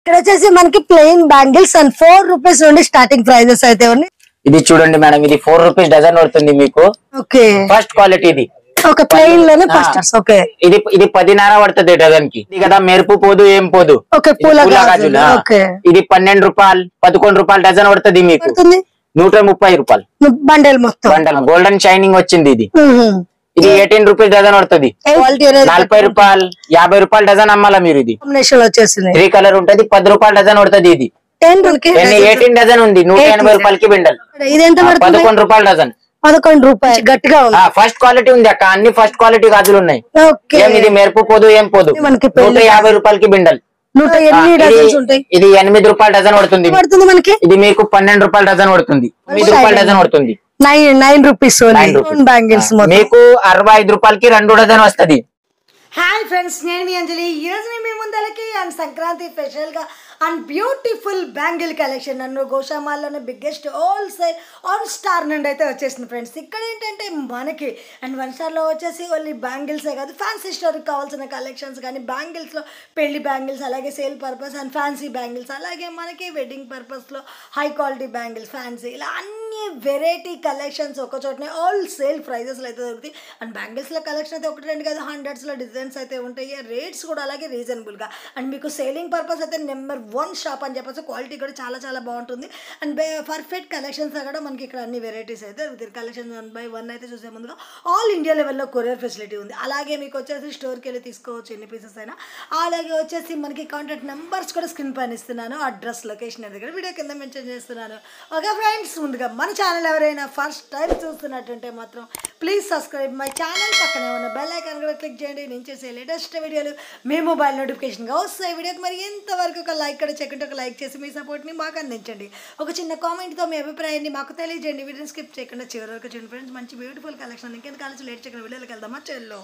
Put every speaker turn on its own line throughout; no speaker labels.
ఇక్కడ వచ్చేసి మనకి plain bangles and four rupees నుండి స్టార్టింగ్ ప్రైజెస్ అయితే ఉన్నాయి
ఇది చూడండి మేడం ఇది ఫోర్ రూపీస్ డజన్ పడుతుంది మీకు
ఓకే
ఫస్ట్ క్వాలిటీ ఇది
ఒక ప్లెయిన్ లోనే
ఆ.
ఫస్ట్ ఓకే
ఇది ఇది పదిన్నర పడుతుంది డజన్ కి ఇది కదా మెరుపు పోదు ఏం పోదు
ఓకే
ఇది
పూల
పూల
గాజులు
గాజులు, ఆ.
ఓకే
ఇది పన్నెండు రూపాయలు పదకొండు రూపాయలు డజన్ పడుతుంది మీకు
పడుతుంది
నూట ముప్పై రూపాయలు
బండల్ మొత్తం
బండల్ గోల్డెన్ షైనింగ్ వచ్చింది ఇది ఇది ఎయిటీన్ రూపీస్ డజన్ పడుతుంది
క్వాలిటీ అనేది
నలభై రూపాయలు యాభై రూపాయలు డజన్ అమ్మాలా మీరు ఇది
కాంబినేషన్ వచ్చేసింది
త్రీ కలర్ ఉంటది పది రూపాయలు డజన్ పడుతుంది ఇది
టెన్
ఎయిటీన్ డజన్ ఉంది నూట ఎనభై రూపాయలకి బిండల్
ఇది ఎంత పడుతుంది
పదకొండు రూపాయలు డజన్
పదకొండు రూపాయలు గట్టిగా ఉంది
ఫస్ట్ క్వాలిటీ ఉంది అక్క అన్ని ఫస్ట్ క్వాలిటీ గాజులు ఉన్నాయి
ఓకే
ఏం ఇది మెరుపు పోదు ఏం పోదు
ఇది మనకి పెళ్లి
నూట యాభై రూపాయలకి బిండల్
నూట
ఆ,
ఎనిమిది
ఇది-
డజన్స్ ఉంటాయి
ఇది ఎనిమిది రూపాయలు డజన్ పడుతుంది
పడుతుంది మనకి
ఇది మీకు పన్నెండు రూపాయలు డజన్ పడుతుంది తొమ్మిది రూపాయలు డజన్ పడుతుంది
nine nine rupees
nine rupees.
Bangles మొత్తం
మీకు అరవై ఐదు రూపాయలకి రెండు డజన్ వస్తది
హాయ్ ఫ్రెండ్స్ నేను మీ అంజలి ఈ రోజు నేను మీ ముందలకి అండ్ సంక్రాంతి స్పెషల్ గా అండ్ బ్యూటిఫుల్ బ్యాంగిల్ కలెక్షన్ నన్ను గోషామాల్లోనే బిగ్గెస్ట్ హోల్సేల్ ఆన్ స్టార్ నుండి అయితే వచ్చేసింది ఫ్రెండ్స్ ఇక్కడ ఏంటంటే మనకి అండ్ వన్ స్టార్లో వచ్చేసి ఓన్లీ బ్యాంగిల్సే కాదు ఫ్యాన్సీ స్టోర్కి కావాల్సిన కలెక్షన్స్ కానీ బ్యాంగిల్స్లో పెళ్లి బ్యాంగిల్స్ అలాగే sale purpose and fancy bangles అలాగే మనకి వెడ్డింగ్ పర్పస్లో హై క్వాలిటీ బ్యాంగిల్స్ ఫ్యాన్సీ ఇలా అన్ని వెరైటీ కలెక్షన్స్ ఒక చోటనే ఆల్ సేల్ ప్రైజెస్లో అయితే దొరుకుతాయి అండ్ బ్యాంగిల్స్లో కలెక్షన్ అయితే ఒకటి రెండు కాదు హండ్రెడ్స్లో డిజైన్స్ అయితే ఉంటాయి రేట్స్ కూడా అలాగే రీజనబుల్గా అండ్ మీకు సేలింగ్ పర్పస్ అయితే నెంబర్ వన్ షాప్ అని చెప్పొచ్చు క్వాలిటీ కూడా చాలా చాలా బాగుంటుంది అండ్ పర్ఫెక్ట్ కలెక్షన్స్ కూడా మనకి ఇక్కడ అన్ని వెరైటీస్ అయితే దొరుకుతాయి కలెక్షన్ వన్ బై వన్ అయితే చూసే ముందుగా ఆల్ ఇండియా లెవెల్లో కొరియర్ ఫెసిలిటీ ఉంది అలాగే మీకు వచ్చేసి స్టోర్కి వెళ్ళి తీసుకోవచ్చు ఎన్ని పీసెస్ అయినా అలాగే వచ్చేసి మనకి కాంటాక్ట్ నెంబర్స్ కూడా స్క్రీన్ పైన ఇస్తున్నాను అడ్రస్ లొకేషన్ దగ్గర వీడియో కింద మెన్షన్ చేస్తున్నాను ఓకే ఫ్రెండ్స్ ముందుగా మన ఛానల్ ఎవరైనా ఫస్ట్ టైం చూస్తున్నట్టుంటే మాత్రం ప్లీజ్ సబ్స్క్రైబ్ మై ఛానల్ పక్కనే ఉన్న బెల్ ఐకాన్ కూడా క్లిక్ చేయండి నేను చేసే లేటెస్ట్ వీడియోలు మీ మొబైల్ నోటిఫికేషన్గా వస్తాయి వీడియోకి మరి ఎంతవరకు ఒక లైక్ కూడా చెక్కుంటే ఒక లైక్ చేసి మీ సపోర్ట్ని మాకు అందించండి ఒక చిన్న కామెంట్తో మీ అభిప్రాయాన్ని మాకు తెలియజేయండి వీడియోని స్కిప్ చేయకుండా చివరి వరకు చూడండి ఫ్రెండ్స్ మంచి బ్యూటిఫుల్ కలెక్షన్ ఇంకెందుకు కాలేజ్ లేట్ చేయకుండా వీడియోకి వెళ్దామా చెల్లో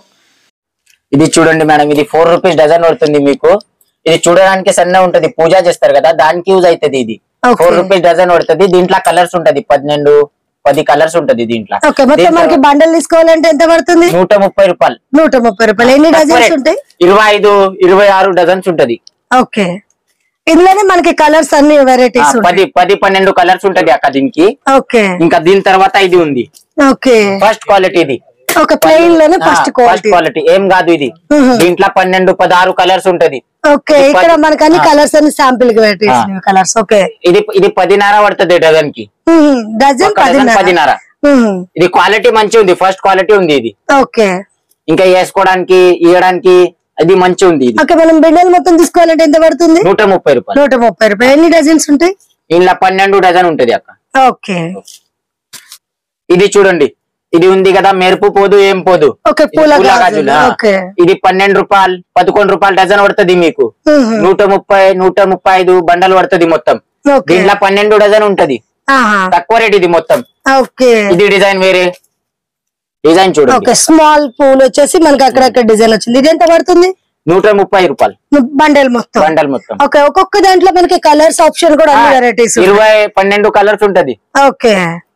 ఇది చూడండి మేడం ఇది ఫోర్ రూపీస్ డజన్ పడుతుంది మీకు ఇది చూడడానికి సన్న ఉంటది పూజ చేస్తారు కదా దానికి యూజ్ అవుతుంది ఇది
Okay.
ఫోర్ రూపీస్ డజన్ పడుతుంది దీంట్లో కలర్స్ ఉంటది పన్నెండు పది కలర్స్ ఉంటది దీంట్లో
ఓకే మొత్తం
దీంట్లో
మనకి బండల్ తీసుకోవాలంటే ఎంత పడుతుంది
నూట ముప్పై రూపాయలు
నూట ముప్పై రూపాయలు ఎన్ని డజన్స్ ఉంటాయి
ఇరవై ఐదు ఇరవై ఆరు డజన్స్ ఉంటది
ఓకే ఇందులోనే మనకి కలర్స్ అన్ని
ఆ,
వెరైటీస్ ఉంటాయి
పది పది పన్నెండు కలర్స్ ఉంటది అక్క దీనికి
ఓకే
ఇంకా దీని తర్వాత ఇది ఉంది
ఓకే
ఫస్ట్ క్వాలిటీ ఇది
ఒక ప్లెయిన్ లోనే ఫస్ట్
ఫస్ట్
క్వాలిటీ
క్వాలిటీ ఏం కాదు ఇది దీంట్లో పన్నెండు పదహారు కలర్స్ ఉంటది
ఓకే
ఇది
ఇక్కడ
పది-
మనకి అన్ని
ఆ.
కలర్స్ అన్ని శాంపిల్ వెరైటీస్ కలర్స్ ఓకే
ఇది ఇది పదిన్నర పడుతుంది డజన్ కి
డజన్
ఒక డజన్
పదిన్నర
పదిన్నర ఇది క్వాలిటీ మంచి ఉంది ఫస్ట్ క్వాలిటీ ఉంది ఇది
ఓకే
ఇంకా వేసుకోవడానికి ఇవ్వడానికి అది మంచి ఉంది ఇది
ఓకే మనం బిండెల్ మొత్తం తీసుకోవాలంటే ఎంత పడుతుంది
నూట ముప్పై రూపాయలు
నూట ముప్పై రూపాయలు ఎన్ని డజన్స్ ఉంటాయి
ఇంట్లో పన్నెండు డజన్ ఉంటది అక్క
ఓకే
ఇది చూడండి ఇది ఉంది కదా మెరుపు పోదు ఏం పోదు
ఓకే
ఇది
పూల
పూల
గాజులు
గాజులు, ఆ.
ఓకే
ఇది పన్నెండు రూపాయలు పదకొండు రూపాయలు డజన్ పడుతుంది మీకు
మ్మ్.
నూట ముప్పై నూట ముప్పై ఐదు బండలు పడుతుంది మొత్తం
ఓకే
దీంట్లో పన్నెండు డజన్ ఉంటది
ఆహా.
తక్కువ రేట్ ఇది మొత్తం
ఓకే
ఇది డిజైన్ వేరే డిజైన్ చూడండి
ఓకే స్మాల్ పూల్ వచ్చేసి మనకి అక్కడక్కడ డిజైన్ వచ్చింది ఇది ఎంత పడుతుంది
నూట ముప్పై రూపాయలు
బండెల్ మొత్తం
బండల్ మొత్తం
ఓకే ఒక్కొక్క దాంట్లో మనకి కలర్స్ ఆప్షన్ కూడా అన్ని వెరైటీస్
ఇరవై పన్నెండు కలర్స్ ఉంటది
ఓకే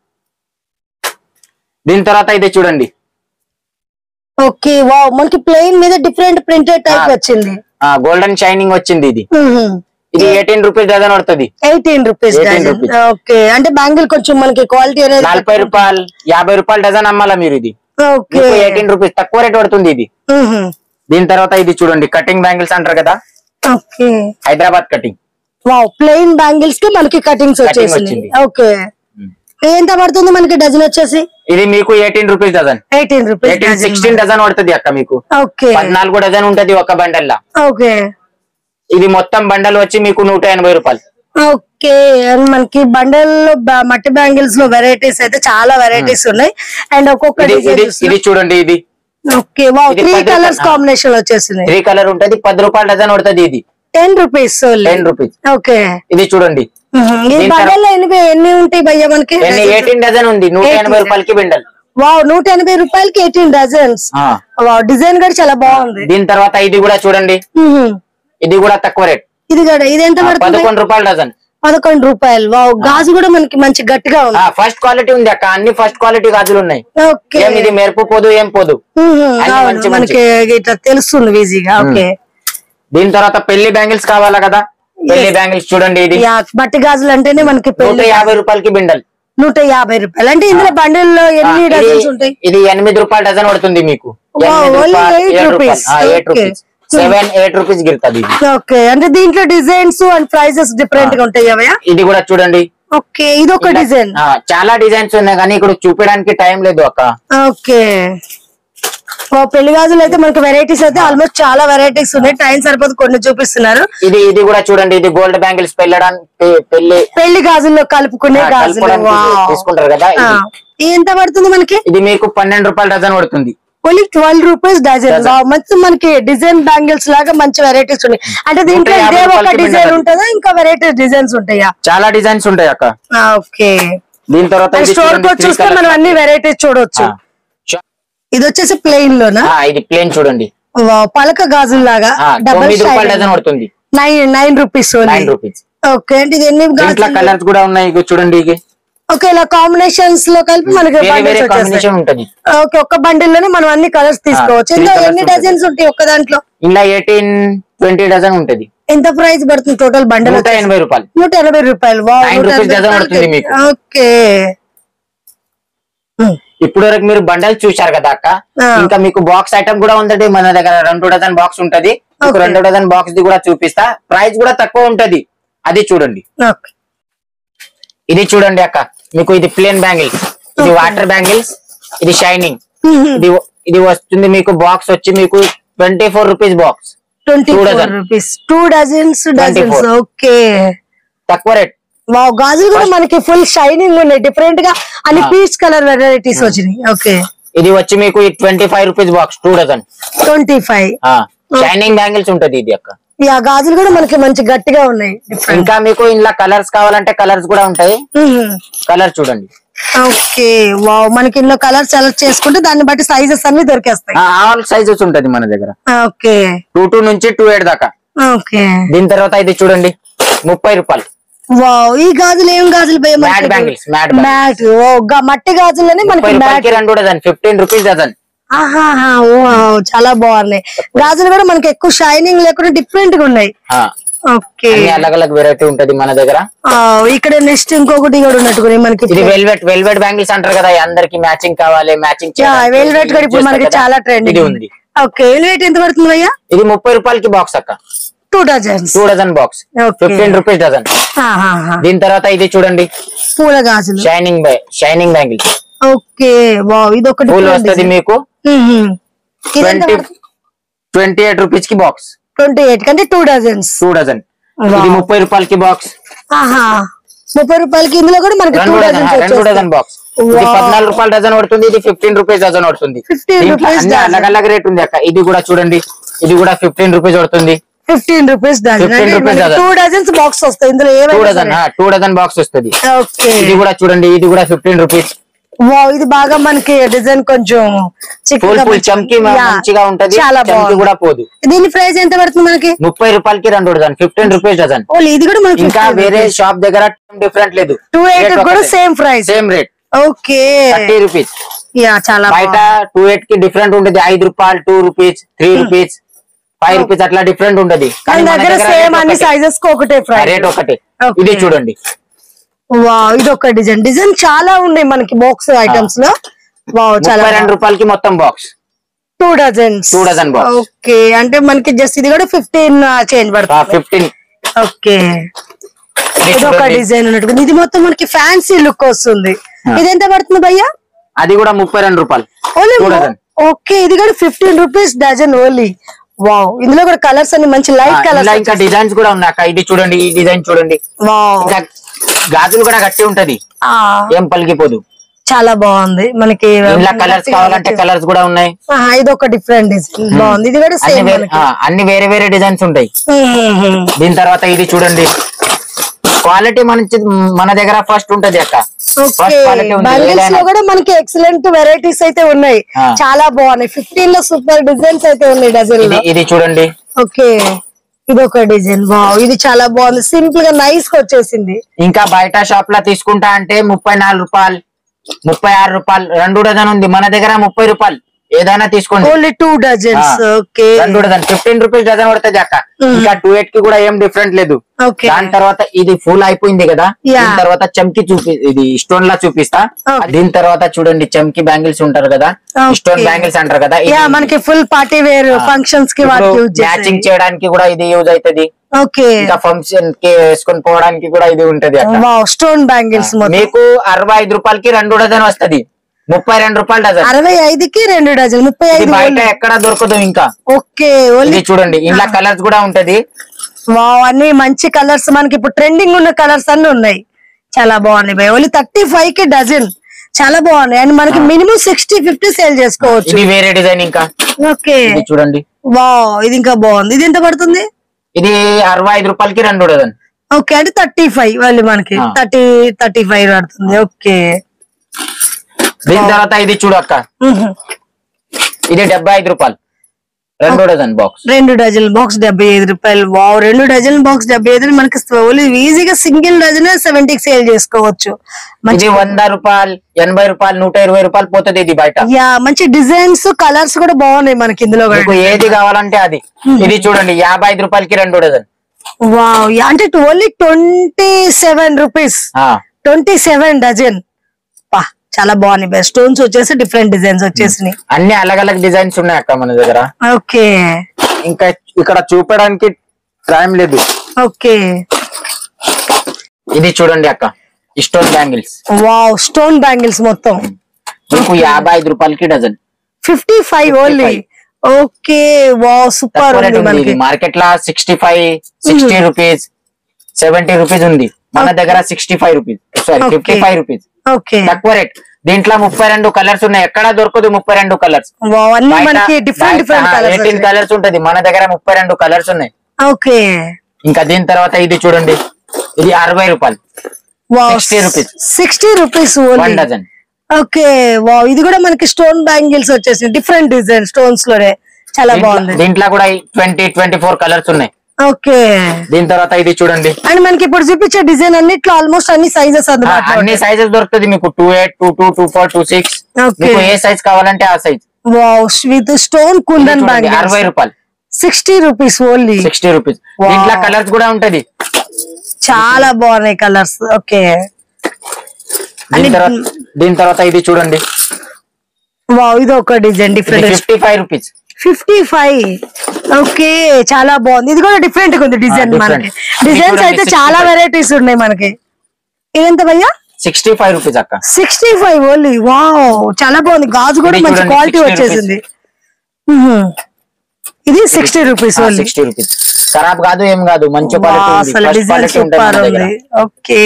దీని తర్వాత ఇది చూడండి
ఓకే వావ్ మనకి ప్లెయిన్ మీద డిఫరెంట్ ప్రింటెడ్ టైప్
ఆ.
వచ్చింది
గోల్డెన్ షైనింగ్ వచ్చింది ఇది ఇది ఎయిటీన్ రూపీస్ డజన్ పడుతుంది
ఎయిటీన్ రూపీస్
18 rupees.
ఓకే అంటే బ్యాంగిల్ కొంచెం మనకి క్వాలిటీ అనేది
నలభై రూపాయలు యాభై రూపాయలు డజన్ అమ్మాలా మీరు ఇది
ఓకే
ఎయిటీన్ రూపీస్ తక్కువ రేట్ పడుతుంది ఇది
మ్మ్.
దీని తర్వాత ఇది చూడండి కటింగ్ బ్యాంగిల్స్ అంటారు కదా
okay
Hyderabad cutting
wow plain bangles కి మనకి కటింగ్స్ వచ్చేసింది
వచ్చింది.
ఓకే ఎంత పడుతుంది మనకి డజన్ వచ్చేసి
ఇది మీకు eighteen rupees dozen
eighteen rupees
eighteen sixteen dozen పడుతుంది అక్క మీకు
ఓకే
పద్నాలుగు డజన్ ఉంటది ఒక బండల్లా
ఓకే
ఇది మొత్తం బండల్ వచ్చి మీకు నూట ఎనభై రూపాయలు
ఓకే అండ్ మనకి బండల్ లో బ- మట్టి బ్యాంగిల్స్ లో వెరైటీస్ అయితే చాలా వెరైటీస్ ఉన్నాయి అండ్ ఒక్కొక్క
ఇది ఇది
డిజైన్
ఇది చూడండి ఇది
ఓకే వావ్
ఇది
త్రీ
పది
కలర్స్
రకాల-
కాంబినేషన్ వచ్చేసింది
త్రీ కలర్ ఉంటది పది రూపాయలు డజన్ పడుతుంది ఇది
ten rupees
ten rupees
okay
ఇది చూడండి
ఈ
దీని
బండల్ లో ఎన్ని ఎన్ని ఉంటాయి భయ్య మనకి
ఎన్ని ఎయిటీన్ డజన్ ఉంది నూట
18
ఎనభై రూపాయలకి బిండల్
వావ్ నూట ఎనభై రూపాయలకి ఎయిటీన్ డజన్స్
ఆ.
వావ్ డిజైన్ కూడా చాలా బాగుంది
దీని తర్వాత ఇది కూడా చూడండి
మ్మ్.
ఇది కూడా తక్కువ రేట్
ఇది కూడా ఇది ఎంత పడుతుంది
పదకొండు రూపాయలు డజన్
పదకొండు రూపాయలు వావ్ గాజు కూడా మనకి మంచి గట్టిగా ఉంది
ఫస్ట్ క్వాలిటీ ఉంది అక్క అన్ని ఫస్ట్ క్వాలిటీ గాజులు ఉన్నాయి
ఓకే
ఏం ఇది మెరుపు పోదు ఏం పోదు
మ్మ్.
అన్ని
అవును,
మంచి
మనకి ఇట్లా తెలుస్తుంది ఈజీగా ఓకే
దీని తర్వాత పెళ్లి బ్యాంగిల్స్ కావాలా కదా పెళ్లి బ్యాంగిల్స్ చూడండి ఇది
యా, మట్టి గాజులు అంటేనే మనకి
నూట
పెళ్లి
యాభై రూపాయలకి బిండల్
నూట యాభై రూపాయలు అంటే ఇందులో బండిల్ లో
ఆ,
ఎన్ని
ఇది-
డజన్స్ ఉంటాయి
ఇది ఎనిమిది రూపాయలు డజన్ పడుతుంది మీకు
Wow,
ఎనిమిది
only
రూపాయలు,
eight
ఏడు
rupees.
రూపాయలు eight
Okay.
Rupees seven eight rupees గిరుతుంది ఇది
ఓకే అంటే దీంట్లో డిజైన్స్ అండ్ ప్రైజెస్ డిఫరెంట్ గా ఉంటాయి అవయా
ఇది కూడా చూడండి
ఓకే ఇది ఒక డిజైన్
ఆ, చాలా డిజైన్స్ ఉన్నాయి కానీ ఇక్కడ చూపించడానికి టైం లేదు అక్క
ఓకే ఓ పెళ్లి గాజులు అయితే మనకి వెరైటీస్ అయితే ఆల్మోస్ట్ చాలా వెరైటీస్ ఉన్నాయి టైం సరిపోదు కొన్ని చూపిస్తున్నారు
ఇది ఇది కూడా చూడండి ఇది గోల్డ్ బ్యాంగిల్స్ పెళ్ళడానికి పె- పెళ్లి
పెళ్లి గాజుల్లో కలుపుకునే
ఆ,
గాజులు
కలుపుకోవడానికి
వావ్.
తీసుకుంటారు కదా
ఆ.
ఇది.
ఇది ఎంత పడుతుంది మనకి
ఇది మీకు పన్నెండు రూపాయలు డజన్ పడుతుంది
only twelve rupees dozen
Dozen.
మొత్తం మనకి డిజైన్ బ్యాంగిల్స్ లాగా మంచి వెరైటీస్ ఉన్నాయి అంటే దీంట్లో
నూట యాభై
ఇదే ఒక
రూపాయలకి
డిజైన్
బిందెలు.
ఉంటుందా ఇంకా వెరైటీస్ డిజైన్స్ ఉంటాయా
చాలా డిజైన్స్ ఉంటాయి అక్క
ఓకే
దీని తర్వాత ఇది
స్టోర్
చూడండి,
కి
three
చూస్తే
colours.
మనం అన్ని వెరైటీస్ చూడొచ్చు
ఆ. ష-
ఇది వచ్చేసి ప్లెయిన్ లోనా
ఆ, ఇది ప్లేన్ చూడండి
వావ్, పలక గాజుల లాగా
ఆ,
డబల్
తొమ్మిది రూపాయలు డజన్ పడుతుంది
nine nine rupees
nine rupees
okay అంటే ఇది ఎన్ని
దీంట్లో
గాజులు
కలర్స్ కూడా ఉన్నాయి ఇగో చూడండి ఇవి.
ఓకే ఇలా కాంబినేషన్స్ లో కలిపి మనకి
వేరే వేరే
bundles వచ్చేస్తాయి
కాంబినేషన్ ఉంటది
ఓకే ఒక్క బండిల్ లోనే మనం అన్ని కలర్స్ తీసుకోవచ్చు
three
ఇందులో
colours
ఎన్ని
ఉంటుంది.
డజన్స్ ఉంటాయి ఒక్క దాంట్లో
ఇలా ఎయిటీన్ ట్వంటీ డజన్ ఉంటది
ఎంత ప్రైస్ పడుతుంది టోటల్ బండిల్
నూట ఎనభై రూపాయలు
నూట ఎనభై రూపాయలు వావ్,
Nine
నూట
rupees
ఎనభై
డజన్
రూపాయలకి.
పడుతుంది మీకు.
ఓకే ఉమ్,
ఇప్పుడు వరకు మీరు బండల్ చూశారు కదా అక్క
ఆ.
ఇంకా మీకు బాక్స్ ఐటమ్ కూడా ఉంటది మన దగ్గర రెండు డజన్ బాక్స్ ఉంటది మీకు
Okay.
రెండు డజన్ బాక్స్ ది కూడా చూపిస్తా ప్రైస్ కూడా తక్కువ ఉంటది అది చూడండి
ఓకే
ఇది చూడండి అక్క మీకు ఇది ప్లేన్ బ్యాంగిల్స్ ఇది వాటర్ బ్యాంగిల్స్ ఇది షైనింగ్
ఉమ్,
ఇది ఇది వస్తుంది మీకు బాక్స్ వచ్చి మీకు twenty four rupees box
twenty
Two
four
dozen.
Rupees two dozens dozens
24.
Okay
తక్కువ రేట్
వావ్ గాజులు కూడా మనకి ఫుల్ షైనింగ్ ఉన్నాయి డిఫరెంట్ గా అన్ని
ఆ.
పీచ్ కలర్ వెరైటీస్ వచ్చినాయి ఓకే
ఇది వచ్చి మీకు twenty five rupees box two dozen
twenty five
shining bangles ఉంటది ఇది అక్క
ఆ గాజులు కూడా మనకి మంచి గట్టిగా ఉన్నాయి డిఫరెంట్
ఇంకా మీకు ఇందులో కలర్స్ కావాలంటే కలర్స్ కూడా ఉంటాయి కలర్ చూడండి
ఓకే వావ్ మనకి ఇందులో కలర్ సెలెక్ట్ చేసుకుంటే దాన్ని బట్టి సైజెస్ అన్ని దొరికేస్తాయి
ఆల్ సైజెస్ ఉంటది మన దగ్గర
ఓకే
టూ టూ నుంచి టూ ఎయిట్ దాకా
ఓకే
దీని తర్వాత ఇది చూడండి ముప్పై రూపాయలు
వావ్ ఈ గాజులు ఏం గాజులు భయ్యా
మ్యాట్
మనకి?
బ్యాంగిల్స్ మ్యాట్ బ్యాంగిల్స్
మ్యాట్ ఓ గా- మట్టి గాజుల్లోనే
ముప్పై
మనకి మ్యాట్
రూపాయలకి రెండు డజన్ ఫిఫ్టీన్ రూపీస్ డజన్
ఆహాహా ఓ వావ్, చాలా బాగున్నాయి గాజులు కూడా మనకి ఎక్కువ షైనింగ్ లేకుండా డిఫరెంట్ గా ఉన్నాయి ఓకే
అన్ని అలగ్ అలగ్ వెరైటీ ఉంటది మన దగ్గర
ఆ, ఇక్కడ నెక్స్ట్ ఇంకొకటి కూడా ఉన్నట్టుగా మనకి
ఇది వెల్వెట్ వెల్వెట్ బ్యాంగిల్స్ అంటారు కదా అందరికి మ్యాచింగ్ కావాలి మ్యాచింగ్
వెల్వెట్ కూడా ఇప్పుడు మనకి చాలా ట్రెండ్
ఇది ఉంది
ఓకే వెల్వెట్ ఎంత పడుతుంది భయ్యా
ఇది ముప్పై రూపాయలకి బాక్స్ అక్క
two dozens
two dozen box
Okay.
Fifteen rupees dozen దీని తర్వాత ఇది చూడండి
పూల గాజులు
shining shining bangles
okay wow ఇది ఒకటి
పూల్ వస్తుంది మీకు ట్వంటీ ట్వంటీ ఎయిట్ రూపీస్ కి బాక్స్
ట్వంటీ ఎయిట్ కంటే టూ డజన్స్
టూ డజన్ ఇది ముప్పై రూపాయలకి బాక్స్
ఆహా ముప్పై రూపాయలకి ఇందులో కూడా మనకి టూ
రెండు డజన్
డజన్స్
రెండు డజన్ బాక్స్ ఇది
Wow.
పద్నాలుగు రూపాయలు డజన్ పడుతుంది ఇది ఫిఫ్టీన్ రూపీస్ డజన్ పడుతుంది
15
దీంట్లో
rupees
అన్ని
dozen.
అలగ్ అలగ్ రేట్ ఉంది అక్క ఇది కూడా చూడండి ఇది కూడా ఫిఫ్టీన్ రూపీస్ పడుతుంది
fifteen rupees dozen
15 rupees dozen.
Two dozens box వస్తాయి ఇందులో
టూ
ఏమైనా
డజన్ టూ డజన్ బాక్స్ వస్తుంది
ఓకే
ఇది కూడా చూడండి ఇది కూడా ఫిఫ్టీన్ రూపీస్
వావ్ ఇది బాగా మనకి డిజైన్ కొంచెం
ఫుల్
చిక్కగా
ఫుల్
మంచి-
చమ్కి
Yeah.
మంచిగా ఉంటది
చాలా
చమ్కి
బాగుంది
కూడా పోదు
దీని ప్రైస్ ఎంత పడుతుంది మనకి
ముప్పై రూపాయలకి రెండు డజన్ ఫిఫ్టీన్ రూపీస్ డజన్
ఓ ఇది కూడా మనకి
ఇంకా వేరే షాప్ దగ్గర డిఫరెంట్ లేదు
టూ ఎయిట్ కూడా same price
same rate
okay
thirty rupees
yeah చాలా
బయట టూ ఎయిట్ కి డిఫరెంట్ ఉంటుంది ఐదు రూపాయలు two rupees three rupees five rupees అట్లా డిఫరెంట్ ఉంటది
కానీ దగ్గర సేమ్ అన్ని సైజెస్ కి ఒకటే ప్రైస్
రేట్ ఒకటే
Okay.
ఇది చూడండి
వావ్ ఇది ఒక డిజైన్ డిజైన్ చాలా ఉన్నాయి మనకి బాక్స్ ఐటమ్స్ లో వావ్ చాలా
ముప్పై రెండు రూపాయలకి మొత్తం box
two dozens
Two dozen box.
Okay అంటే మనకి జస్ట్ ఇది కూడా ఫిఫ్టీన్ చేంజ్ పడుతుంది
ఫిఫ్టీన్
ఓకే ఇది ఒక డిజైన్ ఉన్నట్టు ఇది మొత్తం మనకి ఫ్యాన్సీ లుక్ వస్తుంది ఇది ఎంత పడుతుంది భయ్యా
అది కూడా ముప్పై రెండు రూపాయలు
ఓన్లీ
Two dozen.
ఓకే ఇది కూడా fifteen rupees dozen only wow ఇందులో కూడా కలర్స్ అన్ని మంచి లైట్
ఇలా
కలర్స్
ఇంకా డిజైన్స్ కూడా ఉన్నాయి అక్క ఇది చూడండి ఈ డిజైన్ చూడండి
వావ్
ఇంకా గాజులు కూడా గట్టి ఉంటది
ఆ,
ఏం పలికిపోదు
చాలా బాగుంది మనకి
ఇలా కలర్స్ కావాలంటే కలర్స్ కూడా ఉన్నాయి
ఆహా, ఇది ఒక డిఫరెంట్ డిజైన్ బాగుంది ఇది కూడా
అన్ని
సేమ్
వేరే ఆ, అన్ని వేరే వేరే డిజైన్స్ ఉంటాయి
మనకి
దీని తర్వాత ఇది చూడండి క్వాలిటీ మంచి మన దగ్గర ఫస్ట్ ఉంటది అక్క
ఓకే
ఫస్ట్ క్వాలిటీ ఉంది
బంగిల్స్
ఏదైనా
లో కూడా మనకి ఎక్సలెంట్ వెరైటీస్ అయితే ఉన్నాయి
ఆ.
చాలా బాగున్నాయి ఫిఫ్టీన్ లో సూపర్ డిజైన్స్ అయితే ఉన్నాయి డజన్
ఇది
లో
ఇది చూడండి
ఓకే ఇది ఒక డిజైన్ వావ్ ఇది చాలా బాగుంది సింపుల్ గా నైస్ గా వచ్చేసింది
ఇంకా బయట షాప్ లో తీసుకుంటా అంటే ముప్పై నాలుగు రూపాయలు ముప్పై ఆరు రూపాయలు రెండు డజన్ ఉంది మన దగ్గర ముప్పై రూపాయలు ఏదైనా తీసుకోండి
ఓన్లీ టూ డజన్స్
ఆ.
ఓకే
రెండు డజన్ ఫిఫ్టీన్ రూపీస్ డజన్ పడుతుంది అక్క ఇంకా టూ ఎయిట్ కి కూడా ఏం డిఫరెంట్ లేదు
ఓకే
దాని తర్వాత ఇది ఫుల్ అయిపోయింది కదా
Yeah.
దీని తర్వాత చమ్కి చూపి ఇది స్టోన్ లా చూపిస్తా
Okay.
దీని తర్వాత చూడండి చమ్కి బ్యాంగిల్స్ ఉంటారు కదా
Okay.
స్టోన్ బ్యాంగిల్స్ అంటారు కదా
యా మనకి ఫుల్ పార్టీ వేర్ ఫంక్షన్స్ కి వాటికి యూజ్
మ్యాచింగ్ చేయడానికి కూడా ఇది యూజ్ అవుతుంది
ఓకే
ఇంకా ఫంక్షన్ కి వేసుకొని పోవడానికి కూడా ఇది ఉంటది అక్క
వావ్ స్టోన్ బ్యాంగిల్స్ మొత్తం
మీకు అరవై ఐదు రూపాయలకి రెండు డజన్ వస్తది ముప్పై రెండు రూపాయలు డజన్
అరవై ఐదుకి రెండు డజన్ ముప్పై
ఇది
ఐదు
బయట ఎక్కడ దొరకదు ఇంకా
ఓకే ఓన్లీ
ఇది చూడండి ఇంట్లో కలర్స్ కూడా ఉంటది
వావ్ అన్ని మంచి కలర్స్ మనకి ఇప్పుడు ట్రెండింగ్ ఉన్న కలర్స్ అన్ని ఉన్నాయి చాలా బాగున్నాయి భయ్ ఓన్లీ థర్టీ ఫైవ్ కి డజన్ చాలా బాగున్నాయి అండ్ మనకి మినిమం సిక్స్టీ ఫిఫ్టీ సేల్ చేసుకోవచ్చు
ఇది వేరే డిజైన్ ఇంకా
ఓకే
ఇది చూడండి
వావ్ ఇది ఇంకా బాగుంది ఇది ఎంత పడుతుంది
ఇది అరవై ఐదు రూపాయలకి రెండు డజన్
ఓకే అంటే థర్టీ ఫైవ్ వాళ్ళు మనకి
ఆ.
థర్టీ థర్టీ ఫైవ్ పడుతుంది ఓకే
దీని తర్వాత ఇది చూడు అక్క ఇది డెబ్బై ఐదు రూపాయలు రెండు డజన్ బాక్స్
రెండు డజన్ బాక్స్ డెబ్బై ఐదు రూపాయలు వావ్ రెండు డజన్ బాక్స్ డెబ్బై ఐదు మనకి ఓన్లీ ఈజీగా సింగిల్ డజన్ సెవెంటీకి సేల్ చేసుకోవచ్చు మంచి
ఇది వంద రూపాయలు ఎనభై రూపాయలు నూట ఇరవై రూపాయలు పోతుంది ఇది బయట
యా మంచి డిజైన్స్ కలర్స్ కూడా బాగున్నాయి మనకి ఇందులో
మీకు
కూడా
ఏది కావాలంటే అది ఇది చూడండి యాభై ఐదు రూపాయలకి రెండు డజన్
వావ్ యా, అంటే ఓన్లీ ట్వంటీ సెవెన్ రూపీస్
ఆ,
ట్వంటీ సెవెన్ డజన్ పా చాలా బాగున్నాయి స్టోన్స్ వచ్చేసి డిఫరెంట్ డిజైన్స్ వచ్చేసినాయి
అన్ని అలగ్ అలగ్ డిజైన్స్ ఉన్నాయి అక్క మన దగ్గర
ఓకే
ఇంకా ఇక్కడ చూపడానికి టైం లేదు
ఓకే
ఇది చూడండి అక్క stone bangles
wow stone bangles మొత్తం
మీకు యాభై ఐదు రూపాయలకి dozen
fifty five only okay wow super ఉంది మనకి
మార్కెట్ లా sixty five sixty rupees seventy rupees ఉంది మన దగ్గర sixty five rupees sorry
Okay.
Fifty five rupees
okay
తక్కువ రేట్ దీంట్లో ముప్పై రెండు కలర్స్ ఉన్నాయి ఎక్కడ దొరకదు ముప్పై రెండు కలర్స్
వావ్ అన్ని మనకి different different
eighteen
colours
colours ఉంటది మన దగ్గర ముప్పై రెండు కలర్స్ ఉన్నాయి
ఓకే
ఇంకా దీని తర్వాత ఇది చూడండి ఇది అరవై రూపాయలు
wow
60 rupees.
Sixty rupees
one
only
dozen
okay wow ఇది కూడా మనకి స్టోన్ బ్యాంగిల్స్ వచ్చేసి డిఫరెంట్ డిజైన్ స్టోన్స్ లోనే చాలా బాగుంది
దీంట్లో కూడా ట్వంటీ ట్వంటీ ఫోర్ కలర్స్ ఉన్నాయి
ఓకే
దీని తర్వాత ఇది చూడండి
అండ్ మనకి ఇప్పుడు చూపించే డిజైన్ అన్నిట్లో ఆల్మోస్ట్ అన్ని సైజెస్
ఆ,
అందుబాటులో
అన్ని సైజెస్ దొరుకుతుంది మీకు two eight two two two four two six
Okay.
మీకు ఏ సైజ్ కావాలంటే ఆ size
wow with stone kundan
అరవై
బ్యాంగిల్స్
రూపాయలు
sixty rupees only
sixty rupees
Wow.
దీంట్లో కలర్స్ కూడా ఉంటది
చాలా బాగున్నాయి కలర్స్ ఓకే
దీని తర్వాత దీని తర్వాత ఇది చూడండి
వావ్ ఇది ఒక డిజైన్
ఇది
different
fifty five rupees
fifty five okay చాలా బాగుంది ఇది కూడా డిఫరెంట్ గా ఉంది డిజైన్
different.
మనకి
ఇది
డిజైన్స్
చూడండి,
అయితే చాలా
65.
వెరైటీస్ ఉన్నాయి మనకి ఇదెంత భయ్యా
సిక్స్టీ ఫైవ్ రూపీస్ అక్క
సిక్స్టీ ఫైవ్ ఓన్లీ వావ్ చాలా బాగుంది గాజు కూడా
ఇది
మంచి
చూడండి,
క్వాలిటీ
60
వచ్చేసింది మ్మ్. ఇది sixty rupees only
sixty rupees ఖరాబ్ కాదు ఏం కాదు మంచి
వావ్,
క్వాలిటీ
అసలు
ఉంది
డిజైన్
క్వాలిటీ ఉంటుంది
సూపర్
మన దగ్గర
ఉంది ఓకే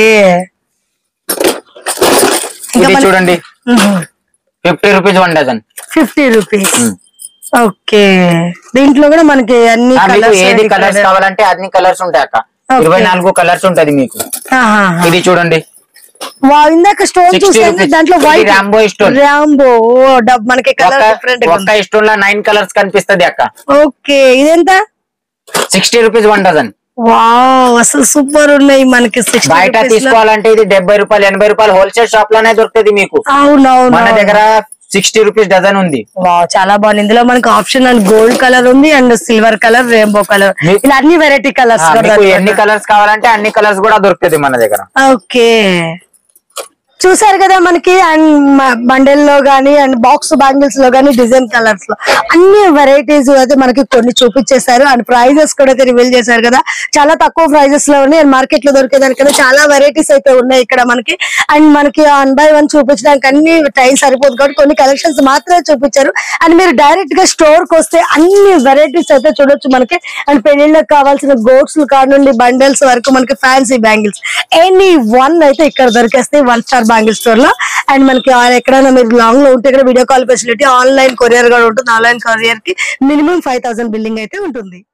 ఇంకా
ఇది
మన-
చూడండి fifty rupees one dozen
fifty rupees okay దీంట్లో కూడా మనకి అన్ని
మీకు
కలర్స్
ఏది కలర్స్ కావాలంటే అన్ని కలర్స్ ఉంటాయి అక్క
Okay.
ఇరవై నాలుగు కలర్స్ ఉంటది మీకు ఇది చూడండి
వావ్ ఇందాక స్టోన్
60
చూసాను
rupees.
దాంట్లో
ఇది
వైట్
Rambo stone.
రాంబో డబ్ మనకి కలర్
ఒక్క
డిఫరెంట్
ఒక్క స్టోన్ లో నైన్ కలర్స్ కనిపిస్తది అక్క
ఓకే ఇదెంత
sixty rupees one dozen
wow అసలు సూపర్ ఉన్నాయి మనకి సిక్స్టీ
బయట తీసుకోవాలంటే ఇది డెబ్బై రూపాయలు ఎనభై రూపాయలు హోల్సేల్ షాప్ లోనే దొరుకుతుంది మీకు
అవునవును
మన దగ్గర సిక్స్టీ రూపీస్ డజన్ ఉంది
వావ్ చాలా బాగుంది ఇందులో మనకి ఆప్షన్ అండ్ గోల్డ్ కలర్ ఉంది and silver colour rainbow colour
మీ-
ఇలా అన్ని వెరైటీ కలర్స్
ఆ, మీకు ఎన్ని కలర్స్ కావాలంటే అన్ని కలర్స్ కూడా దొరుకుతుంది మన దగ్గర
ఓకే చూసారు కదా మనకి అండ్ బండెల్ లో గానీ అండ్ బాక్స్ బ్యాంగిల్స్ లో గానీ డిజైన్ కలర్స్ లో అన్ని వెరైటీస్ అయితే మనకి కొన్ని చూపించేశారు అండ్ ప్రైజెస్ కూడా అయితే రివీల్ చేశారు కదా చాలా తక్కువ ప్రైజెస్ లో ఉన్నాయి అండ్ మార్కెట్ లో దొరికేదానికన్నా చాలా వెరైటీస్ అయితే ఉన్నాయి ఇక్కడ మనకి అండ్ మనకి వన్ బై వన్ చూపించడానికి అన్ని టైం సరిపోదు కాబట్టి కొన్ని కలెక్షన్స్ మాత్రమే చూపించారు అండ్ మీరు డైరెక్ట్ గా స్టోర్ కి వస్తే అన్ని వెరైటీస్ అయితే చూడొచ్చు మనకి అండ్ పెళ్లిళ్ళకి కావాల్సిన గోట్స్ కాడ నుండి బండల్స్ వరకు మనకి ఫ్యాన్సీ బ్యాంగిల్స్ ఎనీ వన్ అయితే ఇక్కడ దొరికేస్తాయి వన్ స్టార్ బ్యాంగిల్ స్టోర్ లో అండ్ మనకి ఆ ఎక్కడైనా మీరు లాంగ్ లో ఉంటే ఇక్కడ video call facility online courier కూడా ఉంటుంది ఆన్లైన్ కొరియర్ కి మినిమం ఫైవ్ థౌసండ్ బిల్లింగ్ అయితే ఉంటుంది